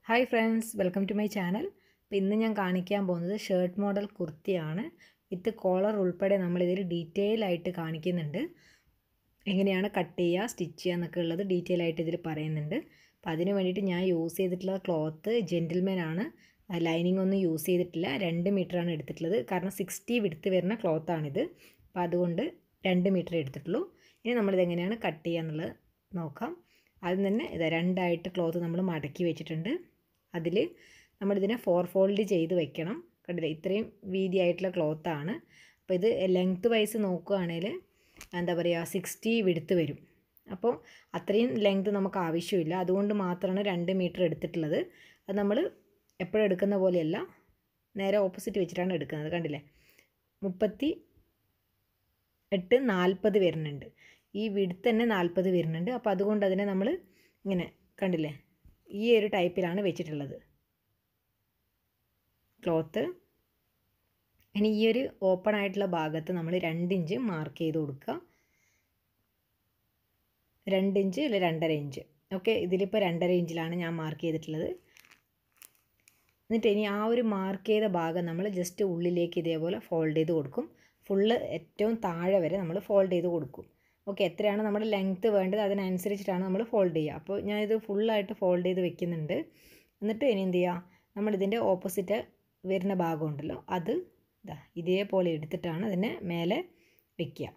Hi friends welcome to my channel അപ്പോൾ ഇന്ന് ഞാൻ കാണിക്കാൻ പോകുന്നത് ഷർട്ട് മോഡൽ കുർത്തിയാണ് വിത്ത് കോളർ ഉൾപ്പെടെ നമ്മളിതിൽ ഡീറ്റെയിൽ ആയിട്ട് കാണിക്കുന്നുണ്ട് എങ്ങനെയാണ് കട്ട് ചെയ്യുക സ്റ്റിച്ച് ചെയ്യുക എന്നൊക്കെ ഉള്ളത് ഡീറ്റെയിൽ ആയിട്ട് ഇതിൽ പറയുന്നുണ്ട് അപ്പോൾ അതിന് വേണ്ടിയിട്ട് ഞാൻ യൂസ് ചെയ്തിട്ടുള്ള ക്ലോത്ത് ജെൻറ്റിൽമെൻ ആണ് ലൈനിങ് ഒന്നും യൂസ് ചെയ്തിട്ടില്ല രണ്ട് മീറ്ററാണ് എടുത്തിട്ടുള്ളത് കാരണം സിക്സ്റ്റി വിടുത്ത് വരുന്ന ക്ലോത്താണിത് അപ്പോൾ അതുകൊണ്ട് രണ്ട് മീറ്റർ എടുത്തിട്ടുള്ളൂ ഇനി നമ്മളിത് എങ്ങനെയാണ് കട്ട് ചെയ്യുക എന്നുള്ളത് നോക്കാം ആദ്യം തന്നെ ഇതാ രണ്ടായിട്ട് ക്ലോത്ത് നമ്മൾ മടക്കി വെച്ചിട്ടുണ്ട് അതിൽ നമ്മളിതിനെ ഫോർ ഫോൾഡ് ചെയ്ത് വെക്കണം കണ്ടില്ലേ ഇത്രയും വീതിയായിട്ടുള്ള ക്ലോത്താണ് അപ്പോൾ ഇത് ലെങ്ത്ത് വൈസ് നോക്കുകയാണെങ്കിൽ എന്താ പറയുക സിക്സ്റ്റി വിടുത്ത് വരും അപ്പോൾ അത്രയും ലെങ്ത്ത് നമുക്ക് ആവശ്യമില്ല അതുകൊണ്ട് മാത്രമാണ് രണ്ട് മീറ്റർ എടുത്തിട്ടുള്ളത് അത് നമ്മൾ എപ്പോഴും എടുക്കുന്ന പോലെയല്ല നേരെ ഓപ്പോസിറ്റ് വെച്ചിട്ടാണ് എടുക്കുന്നത് കണ്ടില്ലേ മുപ്പത്തി എട്ട് നാൽപ്പത് വരുന്നുണ്ട് ഈ വിടുത്ത് തന്നെ നാൽപ്പത് വരുന്നുണ്ട് അപ്പോൾ അതുകൊണ്ട് അതിനെ നമ്മൾ ഇങ്ങനെ കണ്ടില്ലേ ഈ ഒരു ടൈപ്പിലാണ് വെച്ചിട്ടുള്ളത് ക്ലോത്ത് ഇനി ഈ ഒരു ഓപ്പൺ ആയിട്ടുള്ള ഭാഗത്ത് നമ്മൾ രണ്ട് ഇഞ്ച് മാർക്ക് ചെയ്ത് കൊടുക്കുക രണ്ട് ഇഞ്ച് അല്ലെ രണ്ടര ഇഞ്ച് ഓക്കെ ഇതിലിപ്പോൾ രണ്ടര ഇഞ്ചിലാണ് ഞാൻ മാർക്ക് ചെയ്തിട്ടുള്ളത് എന്നിട്ട് ഇനി ആ ഒരു മാർക്ക് ചെയ്ത ഭാഗം നമ്മൾ ജസ്റ്റ് ഉള്ളിലേക്ക് ഇതേപോലെ ഫോൾഡ് ചെയ്ത് കൊടുക്കും ഫുള്ള് ഏറ്റവും താഴെ വരെ നമ്മൾ ഫോൾഡ് ചെയ്ത് കൊടുക്കും ഓക്കെ എത്രയാണ് നമ്മുടെ ലെങ്ത്ത് വേണ്ടത് അതിനനുസരിച്ചിട്ടാണ് നമ്മൾ ഫോൾഡ് ചെയ്യുക അപ്പോൾ ഞാൻ ഇത് ഫുള്ളായിട്ട് ഫോൾഡ് ചെയ്ത് വെക്കുന്നുണ്ട് എന്നിട്ട് ഇനി എന്ത് ചെയ്യുക നമ്മളിതിൻ്റെ ഓപ്പോസിറ്റ് വരുന്ന ഭാഗമുണ്ടല്ലോ അത് ഇതാ ഇതേപോലെ എടുത്തിട്ടാണ് അതിനെ മേലെ വെക്കുക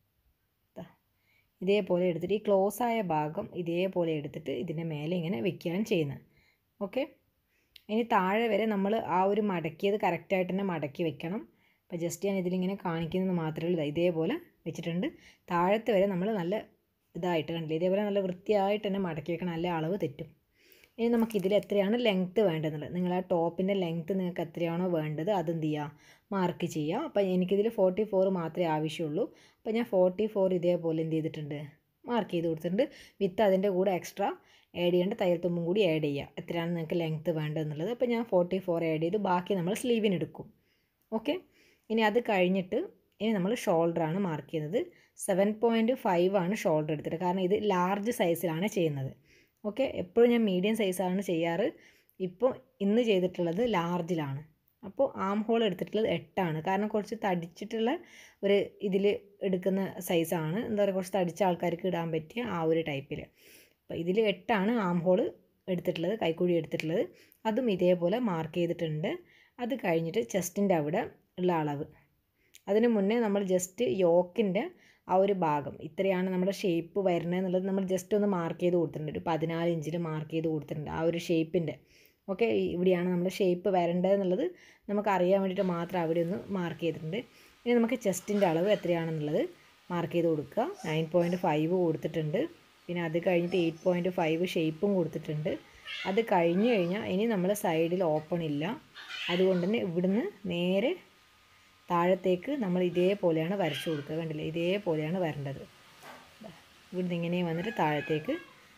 ഇതാ ഇതേപോലെ എടുത്തിട്ട് ഈ ക്ലോസ് ആയ ഭാഗം ഇതേപോലെ എടുത്തിട്ട് ഇതിൻ്റെ മേലെ ഇങ്ങനെ വെക്കുകയാണ് ചെയ്യുന്നത് ഓക്കെ ഇനി താഴെ വരെ നമ്മൾ ആ ഒരു മടക്കിയത് കറക്റ്റായിട്ട് തന്നെ മടക്കി വെക്കണം അപ്പോൾ ജസ്റ്റ് ഞാൻ ഇതിലിങ്ങനെ കാണിക്കുന്നത് മാത്രമേ ഉള്ളൂ ഇതേപോലെ വെച്ചിട്ടുണ്ട് താഴത്തെ വരെ നമ്മൾ നല്ല ഇതായിട്ട് കണ്ടില്ല ഇതേപോലെ നല്ല വൃത്തിയായിട്ട് തന്നെ മടക്കി വെക്കണം നല്ല അളവ് തെറ്റും ഇനി നമുക്ക് ഇതിൽ എത്രയാണ് ലെങ്ത്ത് വേണ്ടതെന്നുള്ളത് നിങ്ങൾ ആ ടോപ്പിൻ്റെ ലെങ്ത്ത് നിങ്ങൾക്ക് എത്രയാണോ വേണ്ടത് അത് എന്ത് ചെയ്യുക മാർക്ക് ചെയ്യുക അപ്പോൾ എനിക്കിതിൽ ഫോർട്ടി ഫോർ മാത്രമേ ആവശ്യമുള്ളൂ അപ്പോൾ ഞാൻ ഫോർട്ടി ഫോർ ഇതേപോലെ എന്ത് ചെയ്തിട്ടുണ്ട് മാർക്ക് ചെയ്ത് കൊടുത്തിട്ടുണ്ട് വിത്ത് അതിൻ്റെ കൂടെ എക്സ്ട്രാ ആഡ് ചെയ്യേണ്ട തയ്യൽ തുമ്പും കൂടി ആഡ് ചെയ്യുക എത്രയാണ് നിങ്ങൾക്ക് ലെങ്ത്ത് വേണ്ടതെന്നുള്ളത് അപ്പോൾ ഞാൻ ഫോർട്ടി ഫോർ ആഡ് ചെയ്ത് ബാക്കി നമ്മൾ സ്ലീവിന് എടുക്കും ഓക്കെ ഇനി അത് കഴിഞ്ഞിട്ട് ഇനി നമ്മൾ ഷോൾഡറാണ് മാർക്ക് ചെയ്യുന്നത് സെവൻ പോയിൻറ്റ് ഫൈവ് ആണ് ഷോൾഡർ എടുത്തിട്ട് കാരണം ഇത് ലാർജ് സൈസിലാണ് ചെയ്യുന്നത് ഓക്കെ എപ്പോഴും ഞാൻ മീഡിയം സൈസാണ് ചെയ്യാറ് ഇപ്പോൾ ഇന്ന് ചെയ്തിട്ടുള്ളത് ലാർജിലാണ് അപ്പോൾ ആം ഹോൾ എടുത്തിട്ടുള്ളത് എട്ടാണ് കാരണം കുറച്ച് തടിച്ചിട്ടുള്ള ഒരു ഇതിൽ എടുക്കുന്ന സൈസാണ് എന്താ പറയുക കുറച്ച് തടിച്ച ആൾക്കാർക്ക് ഇടാൻ പറ്റിയ ആ ഒരു ടൈപ്പിൽ അപ്പോൾ ഇതിൽ എട്ടാണ് ആം ഹോൾ എടുത്തിട്ടുള്ളത് കൈക്കുഴി എടുത്തിട്ടുള്ളത് അതും ഇതേപോലെ മാർക്ക് ചെയ്തിട്ടുണ്ട് അത് കഴിഞ്ഞിട്ട് ചെസ്റ്റിൻ്റെ അവിടെ ഉള്ള അളവ് അതിന് മുന്നേ നമ്മൾ ജസ്റ്റ് യോക്കിൻ്റെ ആ ഒരു ഭാഗം ഇത്രയാണ് നമ്മുടെ ഷേപ്പ് വരുന്നത് എന്നുള്ളത് നമ്മൾ ജസ്റ്റ് ഒന്ന് മാർക്ക് ചെയ്ത് കൊടുത്തിട്ടുണ്ട് ഒരു പതിനാല് ഇഞ്ചിൽ മാർക്ക് ചെയ്ത് കൊടുത്തിട്ടുണ്ട് ആ ഒരു ഷേപ്പിൻ്റെ ഓക്കെ ഇവിടെയാണ് നമ്മുടെ ഷേപ്പ് വരേണ്ടത് എന്നുള്ളത് നമുക്ക് അറിയാൻ വേണ്ടിയിട്ട് മാത്രം അവിടെ ഒന്ന് മാർക്ക് ചെയ്തിട്ടുണ്ട് ഇനി നമുക്ക് ചെസ്റ്റിൻ്റെ അളവ് എത്രയാണെന്നുള്ളത് മാർക്ക് ചെയ്ത് കൊടുക്കുക നയൻ പോയിൻറ്റ് ഫൈവ് കൊടുത്തിട്ടുണ്ട് പിന്നെ അത് കഴിഞ്ഞിട്ട് എയ്റ്റ് പോയിൻറ്റ് ഫൈവ് ഷേപ്പും കൊടുത്തിട്ടുണ്ട് അത് കഴിഞ്ഞ് കഴിഞ്ഞാൽ ഇനി നമ്മൾ സൈഡിൽ ഓപ്പൺ ഇല്ല അതുകൊണ്ട് തന്നെ ഇവിടുന്ന് നേരെ താഴത്തേക്ക് നമ്മൾ ഇതേപോലെയാണ് വരച്ചു കൊടുക്കുക കണ്ടില്ലേ ഇതേപോലെയാണ് വരേണ്ടത് ഇവിടുന്ന് ഇങ്ങനെ വന്നിട്ട് താഴത്തേക്ക്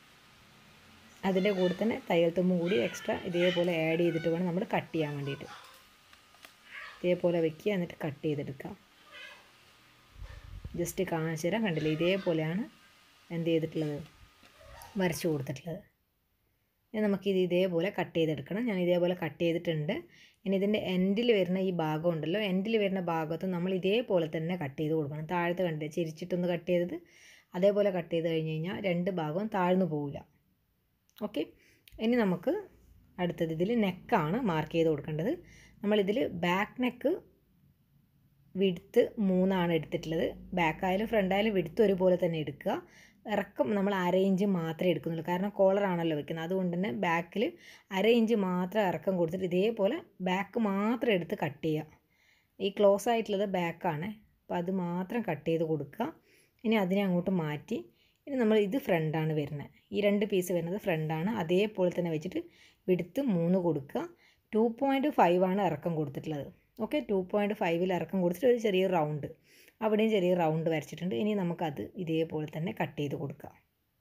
അതിൻ്റെ കൂടെ തന്നെ തയ്യൽ തുമ്പും കൂടി എക്സ്ട്രാ ഇതേപോലെ ആഡ് ചെയ്തിട്ട് വേണം നമ്മൾ കട്ട് ചെയ്യാൻ വേണ്ടിയിട്ട് ഇതേപോലെ വെക്കുക എന്നിട്ട് കട്ട് ചെയ്തെടുക്കാം ജസ്റ്റ് കാണിച്ചു തരാം കണ്ടില്ലേ ഇതേപോലെയാണ് എന്ത് ചെയ്തിട്ടുള്ളത് വരച്ചു കൊടുത്തിട്ടുള്ളത് ഇനി നമുക്കിത് ഇതേപോലെ കട്ട് ചെയ്തെടുക്കണം ഞാൻ ഇതേപോലെ കട്ട് ചെയ്തിട്ടുണ്ട് ഇനി ഇതിൻ്റെ എൻഡിൽ വരുന്ന ഈ ഭാഗം ഉണ്ടല്ലോ എൻഡിൽ വരുന്ന ഭാഗത്ത് നമ്മൾ ഇതേപോലെ തന്നെ കട്ട് ചെയ്ത് കൊടുക്കണം താഴത്ത് കണ്ടില്ലേ ചിരിച്ചിട്ടൊന്ന് കട്ട് ചെയ്തത് അതേപോലെ കട്ട് ചെയ്ത് കഴിഞ്ഞ് കഴിഞ്ഞാൽ രണ്ട് ഭാഗവും താഴ്ന്നു പോവില്ല ഓക്കെ ഇനി നമുക്ക് അടുത്തത് ഇതിൽ നെക്കാണ് മാർക്ക് ചെയ്ത് കൊടുക്കേണ്ടത് നമ്മളിതിൽ ബാക്ക് നെക്ക് വിടുത്ത് മൂന്നാണ് എടുത്തിട്ടുള്ളത് ബാക്കായാലും ഫ്രണ്ടായാലും വിടുത്ത് ഒരുപോലെ തന്നെ എടുക്കുക ഇറക്കം നമ്മൾ അര ഇഞ്ച് മാത്രമേ എടുക്കുന്നുള്ളൂ കാരണം കോളറാണല്ലോ വെക്കുന്നത് അതുകൊണ്ട് തന്നെ ബാക്കിൽ അര ഇഞ്ച് മാത്രം ഇറക്കം കൊടുത്തിട്ട് ഇതേപോലെ ബാക്ക് മാത്രം എടുത്ത് കട്ട് ചെയ്യുക ഈ ക്ലോസ് ആയിട്ടുള്ളത് ബാക്കാണ് അപ്പോൾ അത് മാത്രം കട്ട് ചെയ്ത് കൊടുക്കുക ഇനി അതിനെ അങ്ങോട്ട് മാറ്റി ഇനി നമ്മൾ ഇത് ഫ്രണ്ടാണ് വരുന്നത് ഈ രണ്ട് പീസ് വരുന്നത് ഫ്രണ്ടാണ് അതേപോലെ തന്നെ വെച്ചിട്ട് വിടുത്ത് മൂന്ന് കൊടുക്കുക ടു പോയിൻറ്റ് ഫൈവ് ആണ് ഇറക്കം കൊടുത്തിട്ടുള്ളത് ഓക്കെ ടു പോയിൻറ്റ് ഫൈവിൽ ഇറക്കം കൊടുത്തിട്ട് ഒരു ചെറിയ റൗണ്ട് അവിടെയും ചെറിയ റൗണ്ട് വരച്ചിട്ടുണ്ട് ഇനി നമുക്കത് ഇതേപോലെ തന്നെ കട്ട് ചെയ്ത് കൊടുക്കാം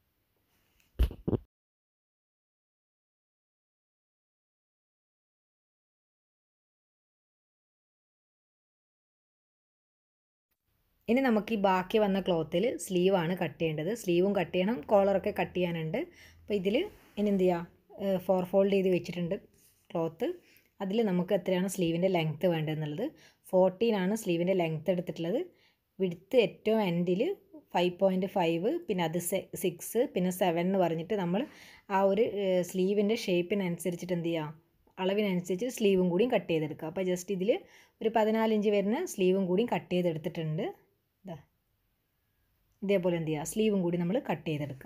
ഇനി നമുക്ക് ഈ ബാക്കി വന്ന ക്ലോത്തിൽ സ്ലീവാണ് കട്ട് ചെയ്യേണ്ടത് സ്ലീവും കട്ട് ചെയ്യണം കോളറൊക്കെ കട്ട് ചെയ്യാനുണ്ട് അപ്പോൾ ഇതിൽ ഇനി എന്ത് ചെയ്യുക ഫോർ ഫോൾഡ് ചെയ്ത് വെച്ചിട്ടുണ്ട് ക്ലോത്ത് അതിൽ നമുക്ക് എത്രയാണ് സ്ലീവിൻ്റെ ലെങ്ത്ത് വേണ്ടതെന്നുള്ളത് ഫോർട്ടീൻ ആണ് സ്ലീവിൻ്റെ ലെങ്ത്ത് എടുത്തിട്ടുള്ളത് വിടുത്ത് ഏറ്റവും എൻഡിൽ ഫൈവ് പോയിൻറ്റ് ഫൈവ് പിന്നെ അത് സിക്സ് പിന്നെ സെവൻ എന്ന് പറഞ്ഞിട്ട് നമ്മൾ ആ ഒരു സ്ലീവിൻ്റെ ഷേപ്പിനനുസരിച്ചിട്ട് എന്ത് ചെയ്യുക അളവിനനുസരിച്ച് സ്ലീവും കൂടിയും കട്ട് ചെയ്തെടുക്കുക അപ്പോൾ ജസ്റ്റ് ഇതിൽ ഒരു പതിനാലിഞ്ച് വരുന്ന സ്ലീവും കൂടിയും കട്ട് ചെയ്തെടുത്തിട്ടുണ്ട് ഇതാ ഇതേപോലെ എന്ത് ചെയ്യുക സ്ലീവും കൂടി നമ്മൾ കട്ട് ചെയ്തെടുക്കുക